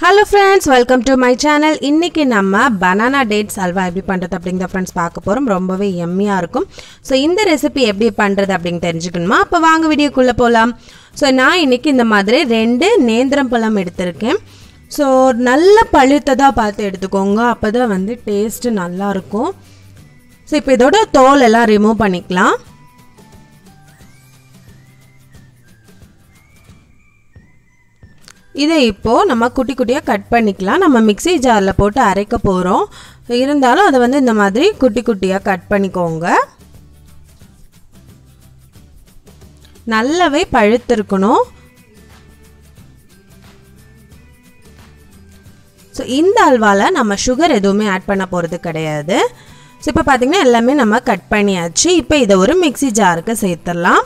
hello friends welcome to my channel இன்றைக்கி நம்ம banana dates halwa எப்படி பண்ணுறது அப்படிங்கிற ஃப்ரெண்ட்ஸ் பார்க்க போகிறோம் ரொம்பவே எம்மியாக இருக்கும் ஸோ இந்த ரெசிபி எப்படி பண்ணுறது அப்படின்னு தெரிஞ்சுக்கணுமா அப்போ வாங்க வீடியோக்குள்ளே போகலாம் ஸோ நான் இன்றைக்கி இந்த மாதிரி ரெண்டு நேந்திரம் பழம் எடுத்திருக்கேன் ஸோ நல்ல பழுத்ததாக பார்த்து எடுத்துக்கோங்க அப்போ தான் வந்து டேஸ்ட்டு நல்லாயிருக்கும் ஸோ இப்போ இதோட தோல் எல்லாம் ரிமூவ் பண்ணிக்கலாம் இதை இப்போது நம்ம குட்டி குட்டியாக கட் பண்ணிக்கலாம் நம்ம மிக்ஸி ஜாரில் போட்டு அரைக்க போகிறோம் இருந்தாலும் அதை வந்து இந்த மாதிரி குட்டி குட்டியாக கட் பண்ணிக்கோங்க நல்லாவே பழுத்திருக்கணும் ஸோ இந்த அல்வாவில் நம்ம சுகர் எதுவுமே ஆட் பண்ண போகிறது கிடையாது ஸோ இப்போ பார்த்திங்கன்னா எல்லாமே நம்ம கட் பண்ணியாச்சு இப்போ இதை ஒரு மிக்ஸி ஜாருக்கு சேர்த்துடலாம்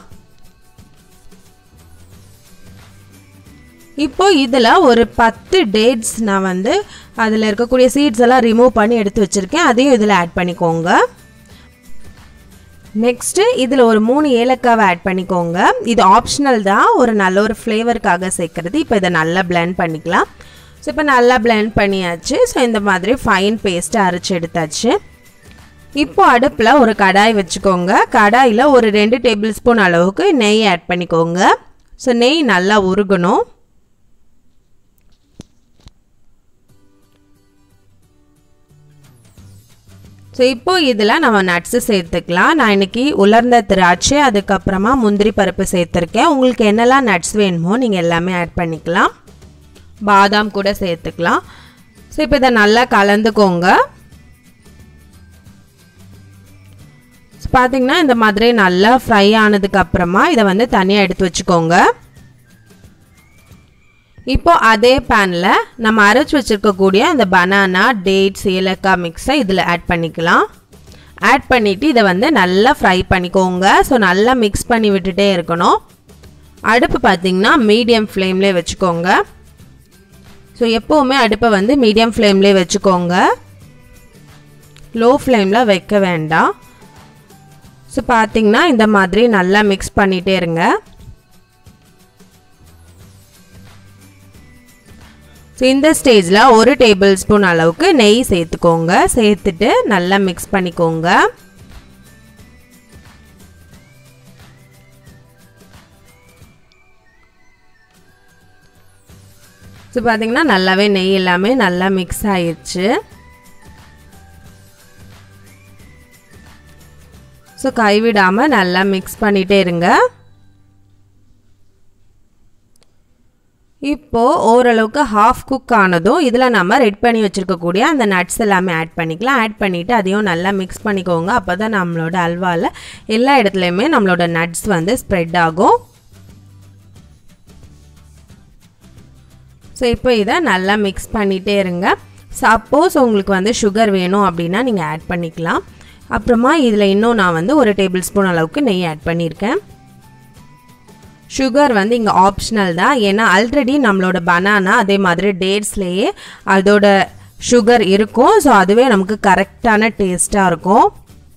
இப்போ இதில் ஒரு பத்து டேட்ஸ் நான் வந்து அதில் இருக்கக்கூடிய சீட்ஸ் எல்லாம் ரிமூவ் பண்ணி எடுத்து வச்சுருக்கேன் அதையும் இதில் ஆட் பண்ணிக்கோங்க நெக்ஸ்ட்டு இதில் ஒரு மூணு ஏலக்காவை ஆட் பண்ணிக்கோங்க இது ஆப்ஷனல் தான் ஒரு நல்ல ஒரு ஃப்ளேவருக்காக சேர்க்குறது இப்போ இதை நல்லா பிளெண்ட் பண்ணிக்கலாம் ஸோ இப்போ நல்லா பிளெண்ட் பண்ணியாச்சு ஸோ இந்த மாதிரி ஃபைன் பேஸ்ட்டை அரைச்சி எடுத்தாச்சு இப்போ அடுப்பில் ஒரு கடாய் வச்சுக்கோங்க கடாயில் ஒரு ரெண்டு டேபிள் ஸ்பூன் அளவுக்கு நெய் ஆட் பண்ணிக்கோங்க ஸோ நெய் நல்லா உருகணும் ஸோ இப்போ இதில் நம்ம நட்ஸு சேர்த்துக்கலாம் நான் இன்றைக்கி உலர்ந்த திராட்சை அதுக்கப்புறமா முந்திரி பருப்பு சேர்த்துருக்கேன் உங்களுக்கு என்னெல்லாம் நட்ஸ் வேணுமோ நீங்கள் எல்லாமே ஆட் பண்ணிக்கலாம் பாதாம் கூட சேர்த்துக்கலாம் ஸோ இப்போ இதை நல்லா கலந்துக்கோங்க பார்த்தீங்கன்னா இந்த மாதிரி நல்லா ஃப்ரை ஆனதுக்கப்புறமா இதை வந்து தனியாக எடுத்து வச்சுக்கோங்க இப்போ அதே பேனில் நம்ம அரைச்சி வச்சுருக்கக்கூடிய அந்த பனானா டேட்ஸ் ஏலக்காய் மிக்ஸை இதில் ஆட் பண்ணிக்கலாம் ஆட் பண்ணிவிட்டு இதை வந்து நல்லா ஃப்ரை பண்ணிக்கோங்க ஸோ நல்லா மிக்ஸ் பண்ணி விட்டுட்டே இருக்கணும் அடுப்பு பார்த்திங்கன்னா மீடியம் ஃப்ளேம்லேயே வச்சுக்கோங்க ஸோ எப்போவுமே அடுப்பை வந்து மீடியம் ஃப்ளேம்லேயே வச்சுக்கோங்க லோ ஃப்ளேமில் வைக்க வேண்டாம் ஸோ பார்த்திங்கன்னா இந்த மாதிரி நல்லா மிக்ஸ் பண்ணிகிட்டே இருங்க ஸோ இந்த ஸ்டேஜில் ஒரு டேபிள் ஸ்பூன் அளவுக்கு நெய் சேர்த்துக்கோங்க சேர்த்துட்டு நல்லா மிக்ஸ் பண்ணிக்கோங்க ஸோ பார்த்தீங்கன்னா நல்லாவே நெய் எல்லாமே நல்லா மிக்ஸ் ஆயிடுச்சு ஸோ கைவிடாமல் நல்லா மிக்ஸ் பண்ணிகிட்டே இருங்க இப்போது ஓரளவுக்கு ஹாஃப் குக் ஆனதும் இதில் நம்ம ரெட் பண்ணி வச்சுருக்கக்கூடிய அந்த நட்ஸ் எல்லாமே ஆட் பண்ணிக்கலாம் ஆட் பண்ணிவிட்டு அதையும் நல்லா மிக்ஸ் பண்ணிக்கோங்க அப்போ தான் நம்மளோட அல்வாவில் எல்லா இடத்துலையுமே நம்மளோட நட்ஸ் வந்து ஸ்ப்ரெட் ஆகும் ஸோ இப்போ இதை நல்லா மிக்ஸ் பண்ணிகிட்டே இருங்க சப்போஸ் உங்களுக்கு வந்து சுகர் வேணும் அப்படின்னா நீங்கள் ஆட் பண்ணிக்கலாம் அப்புறமா இதில் இன்னும் நான் வந்து ஒரு டேபிள் ஸ்பூன் அளவுக்கு நெய் ஆட் பண்ணியிருக்கேன் சுகர் வந்து இங்கே ஆப்ஷனல் தான் ஏன்னா ஆல்ரெடி நம்மளோட பனானா அதே மாதிரி டேட்ஸ்லேயே அதோட சுகர் இருக்கும் ஸோ அதுவே நமக்கு கரெக்டான டேஸ்ட்டாக இருக்கும்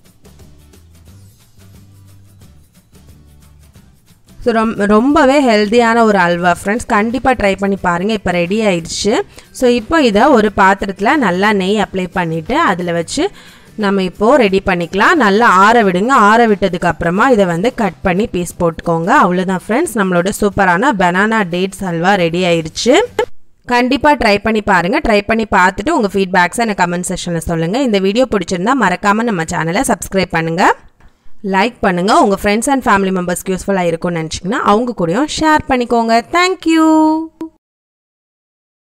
ஸோ ரொம் ரொம்பவே ஹெல்த்தியான ஒரு அல்வா ஃப்ரெண்ட்ஸ் கண்டிப்பாக ட்ரை பண்ணி பாருங்கள் இப்போ ரெடி ஆயிடுச்சு ஸோ இப்போ இதை ஒரு பாத்திரத்தில் நல்லா நெய் அப்ளை பண்ணிவிட்டு அதில் வச்சு நம்ம இப்போது ரெடி பண்ணிக்கலாம் நல்லா ஆற விடுங்க ஆற விட்டதுக்கு அப்புறமா இதை வந்து கட் பண்ணி பீஸ் போட்டுக்கோங்க அவ்வளோதான் ஃப்ரெண்ட்ஸ் நம்மளோட சூப்பரான பனானா டேட்ஸ் அல்வா ரெடி ஆயிடுச்சு கண்டிப்பாக ட்ரை பண்ணி பாருங்கள் ட்ரை பண்ணி பார்த்துட்டு உங்கள் ஃபீட்பேக்ஸை எனக்கு கமெண்ட் செக்ஷனில் சொல்லுங்கள் இந்த வீடியோ பிடிச்சிருந்தா மறக்காமல் நம்ம சேனலை சப்ஸ்கிரைப் பண்ணுங்கள் லைக் பண்ணுங்கள் உங்கள் ஃப்ரெண்ட்ஸ் அண்ட் ஃபேமிலி மெம்பர்ஸ்க்கு யூஸ்ஃபுல்லாக இருக்கும்னு நினச்சிங்கன்னா அவங்க கூடயும் ஷேர் பண்ணிக்கோங்க தேங்க்யூ